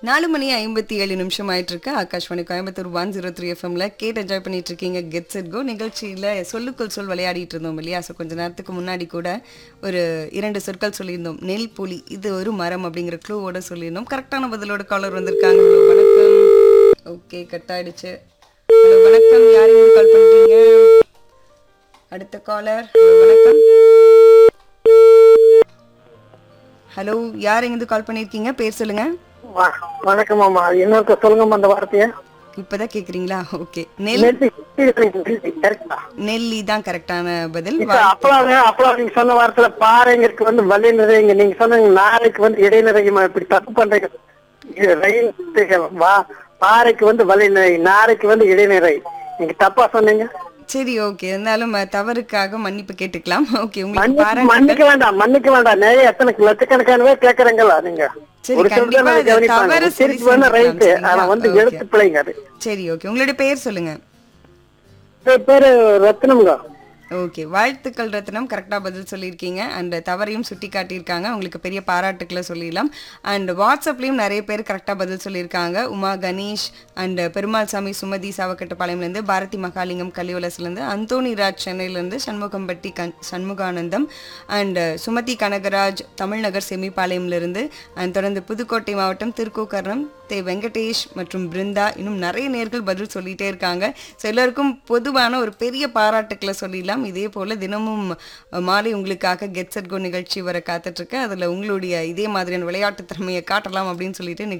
நாலு மணி ஐம்பத்தி ஏழு நிமிஷம் ஆயிட்டு இருக்கு Akashvani Coimbatore one zero three எஃப்எம்ல கேட்டு என்ஜாய் பண்ணிட்டு இருக்கீங்க கெட் செட் கோ நிகழ்ச்சியில சொல்லுக்குள் சொல் விளையாடிட்டு இருந்தோம் இல்லையா ஸோ கொஞ்ச நேரத்துக்கு முன்னாடி கூட ஒரு இரண்டு சொற்கள் சொல்லியிருந்தோம் நெல் புலி இது ஒரு மரம் அப்படிங்கிற க்ளூவோட சொல்லியிருந்தோம் கரெக்டான பதிலோட காலர் வந்திருக்காங்க Hello, வணக்கம் ஓகே கட் ஆயிடுச்சு Hello, வணக்கம் யார் இருந்து கால் பண்றீங்க அடுத்த காலர் வணக்கம் ஹலோ யார் எங்கிருந்து கால் பண்ணியிருக்கீங்க பேர் சொல்லுங்க வ- வணக்கம் மாமா இன்னொருக்க சொல்லுங்கம்மா அந்த வார்த்தைய இப்பதான் கேக்குறீங்களா ஓகே நெல் நெல்லி கரெக்டா நெல்லி தான் கரெக்டான பதில் இப்ப அப்பலாம் அப்பலாம் நீங்க சொன்ன வார்த்தையில பாறைங்கிறதுக்கு வந்து வழி நிறைங்க நீங்க சொன்னீங்க நாளைக்கு வந்து இடைநிறையுமா இப்படி தப்பு பண்றீங்க இது ரயில் வா பாறைக்கு வந்து வழி நிறை நாளைக்கு வந்து இடைநிறை நீங்க தப்பா சொன்னீங்க சரி ஓகே இருந்தாலும் அஹ், தவறுக்காக மன்னிப்பு கேட்டுக்கலாம் ஓகே உங்களுக்கு மன்னிக்க பாராட்டு மன்னிக்க வேண்டாம் மன்னிக்க வேண்டாம் நிறைய எத்தனை லட்சக்கணக்கான பேர் கேக்குறீங்களா நீங்க சரி, ஒரு சில கண்டிப்பா பேர் அது கவனிப்பாங்க தவறு சரி திருப்பி வேணா செஞ்சுக்கலாம், ரைட்டு சரிங்களா? ஆனா வந்து Okay. எழுத்து பிள்ளைங்க அது சரி ஓகே உங்களுடைய பெயர் சொல்லுங்க பேர் பேரு ரத்னம்ங்க ஓகே வாழ்த்துக்கள் ரத்னம் கரெக்டாக பதில் சொல்லியிருக்கீங்க அண்ட் தவறையும் சுட்டி காட்டியிருக்காங்க உங்களுக்கு பெரிய பாராட்டுக்களை சொல்லிடலாம் அண்ட் வாட்ஸ்அப்லேயும் நிறைய பேர் கரெக்டாக பதில் சொல்லியிருக்காங்க உமா கணேஷ் அண்ட் பெருமாள் சாமி சுமதி சாவக்கட்டுப்பாளையம்லேருந்து பாரதி மகாலிங்கம் கலிவலஸ்லேருந்து அந்தோனி ராஜ் சென்னையிலேருந்து சண்முகம்பட்டி கண் சண்முகானந்தம் அண்ட் சுமதி கனகராஜ் தமிழ்நகர் செமிபாளையம்லேருந்து அண்ட் தொடர்ந்து புதுக்கோட்டை மாவட்டம் திருக்கோக்கரணம் தே வெங்கடேஷ் மற்றும் பிருந்தா இன்னும் நிறைய நேர்கள் பதில் சொல்லிட்டே இருக்காங்க ஸோ எல்லோருக்கும் பொதுவான ஒரு பெரிய பாராட்டுக்களை சொல்லிடலாம் இதே போல் தினமும் அஹ், மாலை உங்களுக்காக கெட் செட் கோ நிகழ்ச்சி வர காத்துட்ருக்கு அதில் உங்களுடைய இதே மாதிரியான விளையாட்டு திறமையை காட்டலாம் அப்படின்னு சொல்லிட்டு